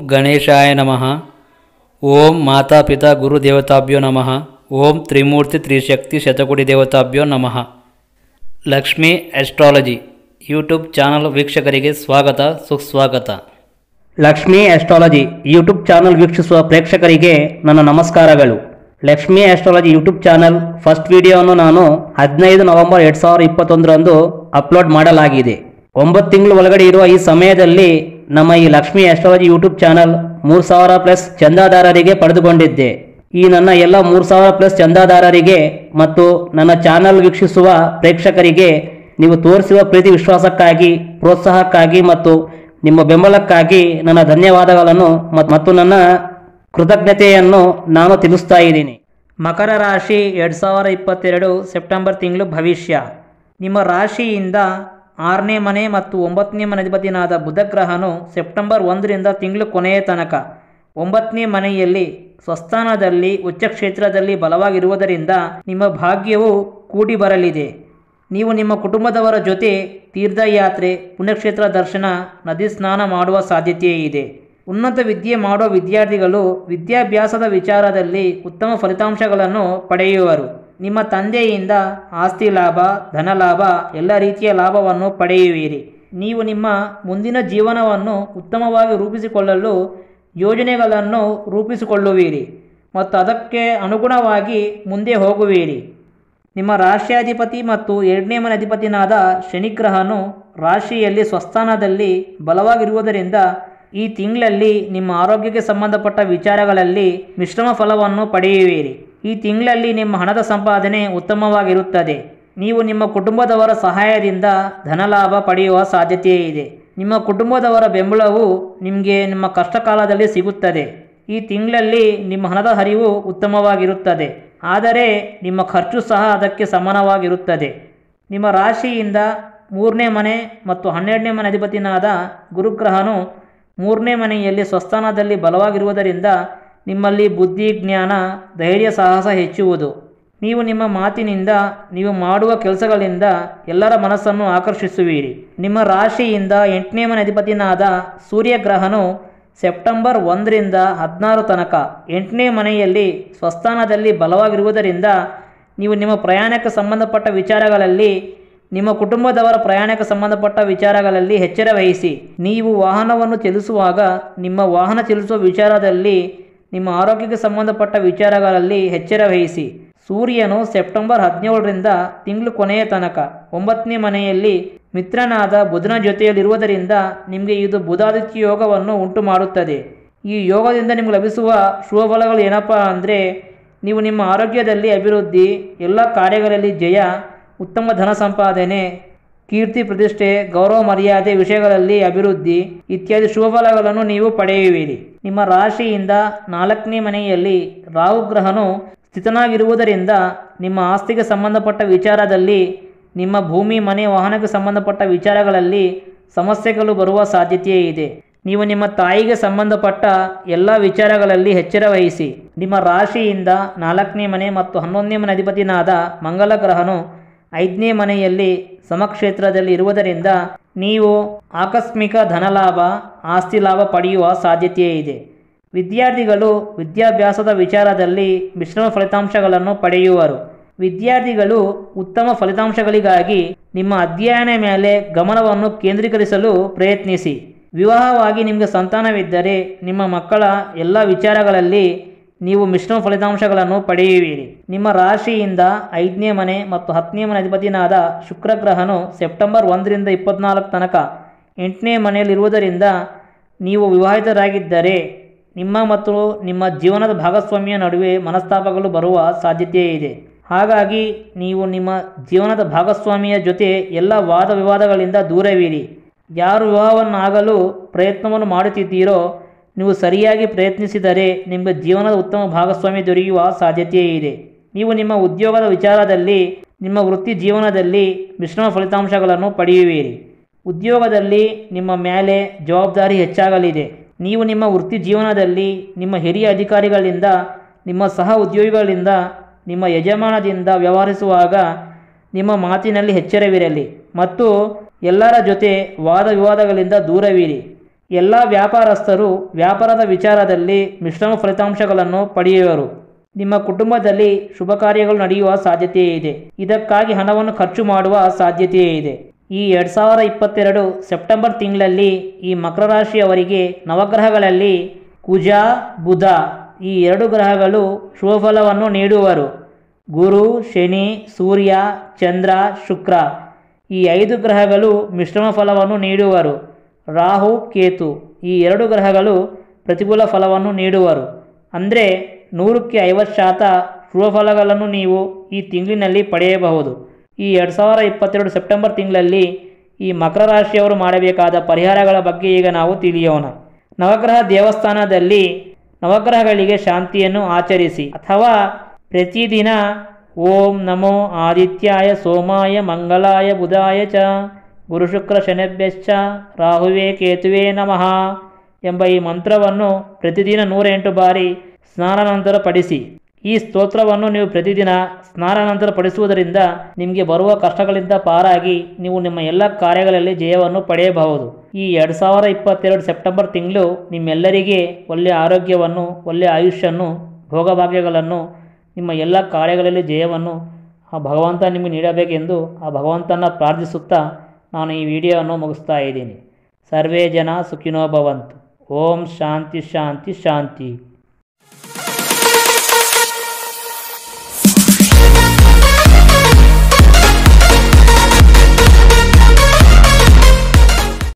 ಗಣೇಶಾಯ ನಮಃ ಓಂ ಮಾತಾಪಿತಾ ಗುರುದೇವತಾಭ್ಯೋ ನಮಃ ಓಂ ತ್ರಿಮೂರ್ತಿ ತ್ರಿಶಕ್ತಿ ಶತಕೋಟಿ ದೇವತಾಭ್ಯೋ ನಮಃ ಲಕ್ಷ್ಮೀ ಆಸ್ಟ್ರಾಲಜಿ ಯೂಟ್ಯೂಬ್ ಚಾನಲ್ ವೀಕ್ಷಕರಿಗೆ ಸ್ವಾಗತ ಸುಸ್ವಾಗತ ಲಕ್ಷ್ಮೀ ಆಸ್ಟ್ರಾಲಜಿ ಯೂಟ್ಯೂಬ್ ಚಾನಲ್ ವೀಕ್ಷಿಸುವ ಪ್ರೇಕ್ಷಕರಿಗೆ ನನ್ನ ನಮಸ್ಕಾರಗಳು Lakshmi astrology YouTube channel first ವಿಡಿಯೋವನ್ನು ನಾನು ಹದಿನೈದು ನವೆಂಬರ್ ಎರಡು ಸಾವಿರದ ಇಪ್ಪತ್ತೊಂದರಂದು ಅಪ್ಲೋಡ್ ಮಾಡಲಾಗಿದೆ ಒಂಬತ್ತು ತಿಂಗಳು ಒಳಗಡೆ ಇರುವ ಈ ಸಮಯದಲ್ಲಿ ನಮ್ಮ ಈ ಲಕ್ಷ್ಮೀ ಆಸ್ಟ್ರಾಲಜಿ ಯೂಟ್ಯೂಬ್ ಚಾನಲ್ ಮೂರು ಸಾವಿರ ಪ್ಲಸ್ ಚಂದಾದಾರರಿಗೆ ಪಡೆದುಕೊಂಡಿದ್ದೆ ಈ ನನ್ನ ಎಲ್ಲ ಮೂರು ಸಾವಿರ ಪ್ಲಸ್ ಚಂದಾದಾರರಿಗೆ ಮತ್ತು ನನ್ನ ಚಾನಲ್ ವೀಕ್ಷಿಸುವ ಪ್ರೇಕ್ಷಕರಿಗೆ ನೀವು ತೋರಿಸುವ ಪ್ರೀತಿ ವಿಶ್ವಾಸಕ್ಕಾಗಿ ಪ್ರೋತ್ಸಾಹಕ್ಕಾಗಿ ಮತ್ತು ನಿಮ್ಮ ಬೆಂಬಲಕ್ಕಾಗಿ ನನ್ನ ಧನ್ಯವಾದಗಳನ್ನು ಮತ್- ಮತ್ತು ನನ್ನ ಕೃತಜ್ಞತೆಯನ್ನು ನಾನು ತಿಳಿಸ್ತಾ ಇದ್ದೀನಿ ಮಕರ ರಾಶಿ ಎರಡು ಸಾವಿರ ಇಪ್ಪತ್ತೆರಡು ಸೆಪ್ಟೆಂಬರ್ ತಿಂಗಳು ಭವಿಷ್ಯ ನಿಮ್ಮ ರಾಶಿಯಿಂದ ಆರನೇ ಮನೆ ಮತ್ತು ಒಂಬತ್ತನೇ ಮನೆ ಅಧಿಪತಿನಾದ ಬುಧಗ್ರಹನು ಸೆಪ್ಟೆಂಬರ್ ಒಂದರಿಂದ ತಿಂಗಳು ಕೊನೆಯ ತನಕ ಒಂಬತ್ತನೇ ಮನೆಯಲ್ಲಿ ಸ್ವಸ್ಥಾನದಲ್ಲಿ ಉಚ್ಚ ಕ್ಷೇತ್ರದಲ್ಲಿ ಬಲವಾಗಿರುವುದರಿಂದ ನಿಮ್ಮ ಭಾಗ್ಯವು ಕೂಡಿ ಬರಲಿದೆ ನೀವು ನಿಮ್ಮ ಕುಟುಂಬದವರ ಜೊತೆ ತೀರ್ಥಯಾತ್ರೆ ಪುಣ್ಯಕ್ಷೇತ್ರ ದರ್ಶನ ನದಿ ಸ್ನಾನ ಮಾಡುವ ಸಾಧ್ಯತೆ ಇದೆ ಉನ್ನತ ವಿದ್ಯೆ ಮಾಡುವ ವಿದ್ಯಾರ್ಥಿಗಳು ವಿದ್ಯಾಭ್ಯಾಸದ ವಿಚಾರದಲ್ಲಿ ಉತ್ತಮ ಫಲಿತಾಂಶಗಳನ್ನು ಪಡೆಯುವರು ನಿಮ್ಮ ತಂದೆಯಿಂದ ಆಸ್ತಿ ಲಾಭ ಧನ ಲಾಭ ಎಲ್ಲ ರೀತಿಯ ಲಾಭವನ್ನು ಪಡೆಯುವಿರಿ ನೀವು ನಿಮ್ಮ ಮುಂದಿನ ಜೀವನವನ್ನು ಉತ್ತಮವಾಗಿ ರೂಪಿಸಿಕೊಳ್ಳಲು ಯೋಜನೆಗಳನ್ನು ರೂಪಿಸಿಕೊಳ್ಳುವಿರಿ ಮತ್ತು ಅದಕ್ಕೆ ಅನುಗುಣವಾಗಿ ಮುಂದೆ ಹೋಗುವಿರಿ ನಿಮ್ಮ ರಾಶ್ಯಾಧಿಪತಿ ಮತ್ತು ಎರಡನೇ ಮನೆ ಅಧಿಪತಿನಾದ ಶನಿಗ್ರಹನು ರಾಶಿಯಲ್ಲಿ ಸ್ವಸ್ಥಾನದಲ್ಲಿ ಬಲವಾಗಿರುವುದರಿಂದ ಈ ತಿಂಗಳಲ್ಲಿ ನಿಮ್ಮ ಆರೋಗ್ಯಕ್ಕೆ ಸಂಬಂಧಪಟ್ಟ ವಿಚಾರಗಳಲ್ಲಿ ಮಿಶ್ರಮ ಫಲವನ್ನು ಪಡೆಯುವಿರಿ ಈ ತಿಂಗಳಲ್ಲಿ ನಿಮ್ಮ ಹಣದ ಸಂಪಾದನೆ ಉತ್ತಮವಾಗಿರುತ್ತದೆ ನೀವು ನಿಮ್ಮ ಕುಟುಂಬದವರ ಸಹಾಯದಿಂದ ಧನಲಾಭ ಪಡೆಯುವ ಸಾಧ್ಯತೆ ಇದೆ ನಿಮ್ಮ ಕುಟುಂಬದವರ ಬೆಂಬಲವು ನಿಮಗೆ ನಿಮ್ಮ ಕಷ್ಟ ಕಾಲದಲ್ಲಿ ಸಿಗುತ್ತದೆ ಈ ತಿಂಗಳಲ್ಲಿ ನಿಮ್ಮ ಹಣದ ಹರಿವು ಉತ್ತಮವಾಗಿರುತ್ತದೆ ಆದರೆ ನಿಮ್ಮ ಖರ್ಚು ಸಹ ಅದಕ್ಕೆ ಸಮಾನವಾಗಿರುತ್ತದೆ ನಿಮ್ಮ ರಾಶಿಯಿಂದ ಮೂರನೇ ಮನೆ ಮತ್ತು ಹನ್ನೆರಡನೇ ಮನೆ ಅಧಿಪತಿನಾದ ಗುರುಗ್ರಹನು ಮೂರನೇ ಮನೆಯಲ್ಲಿ ಸ್ವಸ್ಥಾನದಲ್ಲಿ ಬಲವಾಗಿರುವುದರಿಂದ ನಿಮ್ಮಲ್ಲಿ ಬುದ್ಧಿ ಜ್ಞಾನ ಧೈರ್ಯ ಸಾಹಸ ಹೆಚ್ಚುವುದು ನೀವು ನಿಮ್ಮ ಮಾತಿನಿಂದ ನೀವು ಮಾಡುವ ಕೆಲಸಗಳಿಂದ ಎಲ್ಲರ ಮನಸ್ಸನ್ನು ಆಕರ್ಷಿಸುವಿರಿ ನಿಮ್ಮ ರಾಶಿಯಿಂದ ಎಂಟನೇ ಮನೆ ಅಧಿಪತಿನಾದ ಸೂರ್ಯಗ್ರಹನು ಸೆಪ್ಟೆಂಬರ್ ಒಂದರಿಂದ ಹದಿನಾರು ತನಕ ಎಂಟನೇ ಮನೆಯಲ್ಲಿ ಸ್ವಸ್ಥಾನದಲ್ಲಿ ಬಲವಾಗಿರುವುದರಿಂದ ನೀವು ನಿಮ್ಮ ಪ್ರಯಾಣಕ್ಕೆ ಸಂಬಂಧಪಟ್ಟ ವಿಚಾರಗಳಲ್ಲಿ ನಿಮ್ಮ ಕುಟುಂಬದವರ ಪ್ರಯಾಣಕ್ಕೆ ಸಂಬಂಧಪಟ್ಟ ವಿಚಾರಗಳಲ್ಲಿ ಎಚ್ಚರ ವಹಿಸಿ ನೀವು ವಾಹನವನ್ನು ಚಲಿಸುವಾಗ ನಿಮ್ಮ ವಾಹನ ಚಲಿಸುವ ವಿಚಾರದಲ್ಲಿ ನಿಮ್ಮ ಆರೋಗ್ಯಕ್ಕೆ ಸಂಬಂಧಪಟ್ಟ ವಿಚಾರಗಳಲ್ಲಿ ಎಚ್ಚರ ವಹಿಸಿ ಸೂರ್ಯನು ಸೆಪ್ಟೆಂಬರ್ ಹದಿನೇಳರಿಂದ ತಿಂಗಳು ಕೊನೆಯ ತನಕ ಒಂಬತ್ತನೇ ಮನೆಯಲ್ಲಿ ಮಿತ್ರನಾದ ಬುಧನ ಜೊತೆಯಲ್ಲಿರುವುದರಿಂದ ನಿಮಗೆ ಇದು ಬುಧಾದಿತ್ಯ ಯೋಗವನ್ನು ಉಂಟು ಮಾಡುತ್ತದೆ ಈ ಯೋಗದಿಂದ ನಿಮಗೆ ಲಭಿಸುವ ಶುಭ ಫಲಗಳು ಏನಪ್ಪ ಅಂದರೆ ನೀವು ನಿಮ್ಮ ಆರೋಗ್ಯದಲ್ಲಿ ಅಭಿವೃದ್ಧಿ ಎಲ್ಲ ಕಾರ್ಯಗಳಲ್ಲಿ ಜಯ ಉತ್ತಮ ಧನ ಸಂಪಾದನೆ ಕೀರ್ತಿ ಪ್ರತಿಷ್ಠೆ ಗೌರವ ಮರ್ಯಾದೆ ವಿಷಯಗಳಲ್ಲಿ ಅಭಿವೃದ್ಧಿ ಇತ್ಯಾದಿ ಶುಭ ಫಲಗಳನ್ನು ನೀವು ಪಡೆಯುವಿರಿ ನಿಮ್ಮ ರಾಶಿಯಿಂದ ನಾಲ್ಕನೇ ಮನೆಯಲ್ಲಿ ರಾಹು ಗ್ರಹನು ಸ್ಥಿತನಾಗಿರುವುದರಿಂದ ನಿಮ್ಮ ಆಸ್ತಿಗೆ ಸಂಬಂಧಪಟ್ಟ ವಿಚಾರದಲ್ಲಿ ನಿಮ್ಮ ಭೂಮಿ ಮನೆ ವಾಹನಕ್ಕೆ ಸಂಬಂಧಪಟ್ಟ ವಿಚಾರಗಳಲ್ಲಿ ಸಮಸ್ಯೆಗಳು ಬರುವ ಸಾಧ್ಯತೆ ಇದೆ ನೀವು ನಿಮ್ಮ ತಾಯಿಗೆ ಸಂಬಂಧಪಟ್ಟ ಎಲ್ಲ ವಿಚಾರಗಳಲ್ಲಿ ಎಚ್ಚರ ವಹಿಸಿ ನಿಮ್ಮ ರಾಶಿಯಿಂದ ನಾಲ್ಕನೇ ಮನೆ ಮತ್ತು ಹನ್ನೊಂದನೇ ಮನೆ ಅಧಿಪತಿನಾದ ಮಂಗಲ ಗ್ರಹನು ಐದನೇ ಮನೆಯಲ್ಲಿ ಸಮಕ್ಷೇತ್ರದಲ್ಲಿ ಇರುವುದರಿಂದ ನೀವು ಆಕಸ್ಮಿಕ ಧನಲಾಭ ಆಸ್ತಿ ಲಾಭ ಪಡೆಯುವ ಸಾಧ್ಯತೆ ಇದೆ ವಿದ್ಯಾರ್ಥಿಗಳು ವಿದ್ಯಾಭ್ಯಾಸದ ವಿಚಾರದಲ್ಲಿ ಮಿಶ್ರಮ ಫಲಿತಾಂಶಗಳನ್ನು ಪಡೆಯುವರು ವಿದ್ಯಾರ್ಥಿಗಳು ಉತ್ತಮ ಫಲಿತಾಂಶಗಳಿಗಾಗಿ ನಿಮ್ಮ ಅಧ್ಯಯನ ಮೇಲೆ ಗಮನವನ್ನು ಕೇಂದ್ರೀಕರಿಸಲು ಪ್ರಯತ್ನಿಸಿ ವಿವಾಹವಾಗಿ ನಿಮಗೆ ಸಂತಾನವಿದ್ದರೆ ನಿಮ್ಮ ಮಕ್ಕಳ ಎಲ್ಲ ವಿಚಾರಗಳಲ್ಲಿ ನೀವು ಮಿಶ್ರಮ ಫಲಿತಾಂಶಗಳನ್ನು ಪಡೆಯುವಿರಿ ನಿಮ್ಮ ರಾಶಿಯಿಂದ ಐದನೇ ಮನೆ ಮತ್ತು ಹತ್ತನೇ ಮನೆ ಅಧಿಪತಿನಾದ ಶುಕ್ರಗ್ರಹನು ಸೆಪ್ಟೆಂಬರ್ ಒಂದರಿಂದ ಇಪ್ಪತ್ನಾಲ್ಕು ತನಕ ಎಂಟನೇ ಮನೆಯಲ್ಲಿರುವುದರಿಂದ ನೀವು ವಿವಾಹಿತರಾಗಿದ್ದರೆ ನಿಮ್ಮ ಮತ್ತು ನಿಮ್ಮ ಜೀವನದ ಭಾಗಸ್ವಾಮಿಯ ನಡುವೆ ಮನಸ್ತಾಪಗಳು ಬರುವ ಸಾಧ್ಯತೆ ಇದೆ ಹಾಗಾಗಿ ನೀವು ನಿಮ್ಮ ಜೀವನದ ಭಾಗಸ್ವಾಮಿಯ ಜೊತೆ ಎಲ್ಲ ವಾದ ವಿವಾದಗಳಿಂದ ದೂರವಿರಿ ಯಾರು ವಿವಾಹವನ್ನಾಗಲು ಪ್ರಯತ್ನವನ್ನು ಮಾಡುತ್ತಿದ್ದೀರೋ ನೀವು ಸರಿಯಾಗಿ ಪ್ರಯತ್ನಿಸಿದರೆ ನಿಮಗೆ ಜೀವನದ ಉತ್ತಮ ಭಾಗಸ್ವಾಮಿ ದೊರೆಯುವ ಸಾಧ್ಯತೆ ಇದೆ ನೀವು ನಿಮ್ಮ ಉದ್ಯೋಗದ ವಿಚಾರದಲ್ಲಿ ನಿಮ್ಮ ವೃತ್ತಿ ಜೀವನದಲ್ಲಿ ಮಿಶ್ರಮ ಫಲಿತಾಂಶಗಳನ್ನು ಪಡೆಯುವಿರಿ ಉದ್ಯೋಗದಲ್ಲಿ ನಿಮ್ಮ ಮೇಲೆ ಜವಾಬ್ದಾರಿ ಹೆಚ್ಚಾಗಲಿದೆ ನೀವು ನಿಮ್ಮ ವೃತ್ತಿ ಜೀವನದಲ್ಲಿ ನಿಮ್ಮ ಹಿರಿಯ ಅಧಿಕಾರಿಗಳಿಂದ ನಿಮ್ಮ ಸಹ ಉದ್ಯೋಗಿಗಳಿಂದ ನಿಮ್ಮ ಯಜಮಾನದಿಂದ ವ್ಯವಹರಿಸುವಾಗ ನಿಮ್ಮ ಮಾತಿನಲ್ಲಿ ಎಚ್ಚರವಿರಲಿ ಮತ್ತು ಎಲ್ಲರ ಜೊತೆ ವಾದ ವಿವಾದಗಳಿಂದ ದೂರವಿರಿ ಎಲ್ಲ ವ್ಯಾಪಾರಸ್ಥರು ವ್ಯಾಪಾರದ ವಿಚಾರದಲ್ಲಿ ಮಿಶ್ರಮ ಫಲಿತಾಂಶಗಳನ್ನು ಪಡೆಯುವರು ನಿಮ್ಮ ಕುಟುಂಬದಲ್ಲಿ ಶುಭ ಕಾರ್ಯಗಳು ನಡೆಯುವ ಸಾಧ್ಯತೆ ಇದೆ ಇದಕ್ಕಾಗಿ ಹಣವನ್ನು ಖರ್ಚು ಮಾಡುವ ಸಾಧ್ಯತೆ ಇದೆ ಈ ಎರಡು ಸಾವಿರ ಇಪ್ಪತ್ತೆರಡು ಸೆಪ್ಟೆಂಬರ್ ತಿಂಗಳಲ್ಲಿ ಈ ಮಕರ ರಾಶಿಯವರಿಗೆ ನವಗ್ರಹಗಳಲ್ಲಿ ಕುಜ ಬುಧ ಈ ಎರಡು ಗ್ರಹಗಳು ಶುಭಫಲವನ್ನು ನೀಡುವರು ಗುರು ಶನಿ ಸೂರ್ಯ ಚಂದ್ರ ಶುಕ್ರ ಈ ಐದು ಗ್ರಹಗಳು ಮಿಶ್ರಮ ಫಲವನ್ನು ನೀಡುವರು ರಾಹು ಕೇತು ಈ ಎರಡು ಗ್ರಹಗಳು ಪ್ರತಿಕೂಲ ಫಲವನ್ನು ನೀಡುವರು ಅಂದರೆ ನೂರಕ್ಕೆ ಐವತ್ತು ಶಾತ ಶುಭ ಫಲಗಳನ್ನು ನೀವು ಈ ತಿಂಗಳಿನಲ್ಲಿ ಪಡೆಯಬಹುದು ಈ ಎರಡು ಸಾವಿರ ಇಪ್ಪತ್ತೆರಡು ಸೆಪ್ಟೆಂಬರ್ ತಿಂಗಳಲ್ಲಿ ಈ ಮಕರ ರಾಶಿಯವರು ಮಾಡಬೇಕಾದ ಪರಿಹಾರಗಳ ಬಗ್ಗೆ ಈಗ ನಾವು ತಿಳಿಯೋಣ ನವಗ್ರಹ ದೇವಸ್ಥಾನದಲ್ಲಿ ನವಗ್ರಹಗಳಿಗೆ ಶಾಂತಿಯನ್ನು ಆಚರಿಸಿ ಅಥವಾ ಪ್ರತಿದಿನ ಓಂ ನಮೋ ಆದಿತ್ಯಾಯ ಸೋಮಾಯ ಮಂಗಲಾಯ ಬುಧಾಯ ಚ ಗುರುಶುಕ್ರ ಶನಭ್ಯಶ್ಚ ರಾಹುವೇ ಕೇತುವೇ ನಮಃ ಎಂಬ ಈ ಮಂತ್ರವನ್ನು ಪ್ರತಿದಿನ ನೂರ ಎಂಟು ಬಾರಿ ಸ್ನಾನ ನಂತರ ಪಡಿಸಿ ಈ ಸ್ತೋತ್ರವನ್ನು ನೀವು ಪ್ರತಿದಿನ ಸ್ನಾನ ನಂತರ ಪಡಿಸುವುದರಿಂದ ನಿಮಗೆ ಬರುವ ಕಷ್ಟಗಳಿಂದ ಪಾರಾಗಿ ನೀವು ನಿಮ್ಮ ಎಲ್ಲ ಕಾರ್ಯಗಳಲ್ಲಿ ಜಯವನ್ನು ಪಡೆಯಬಹುದು ಈ ಎರಡು ಸಾವಿರ ಇಪ್ಪತ್ತೆರಡು ಸೆಪ್ಟೆಂಬರ್ ತಿಂಗಳು ನಿಮ್ಮೆಲ್ಲರಿಗೆ ಒಳ್ಳೆಯ ಆರೋಗ್ಯವನ್ನು ಒಳ್ಳೆಯ ಆಯುಷ್ಯನ್ನು ಭೋಗಭಾಗ್ಯಗಳನ್ನು ನಿಮ್ಮ ಎಲ್ಲ ಕಾರ್ಯಗಳಲ್ಲಿ ಜಯವನ್ನು ಆ ಭಗವಂತ ನಿಮಗೆ ನೀಡಬೇಕೆಂದು ಆ ಭಗವಂತನ ಪ್ರಾರ್ಥಿಸುತ್ತಾ ನಾನು ಈ ವಿಡಿಯೋವನ್ನು ಮುಗಿಸ್ತಾ ಇದ್ದೀನಿ ಸರ್ವೇ ಜನ ಸುಖಿನೋ ಭವಂತು ಓಂ ಶಾಂತಿ ಶಾಂತಿ ಶಾಂತಿ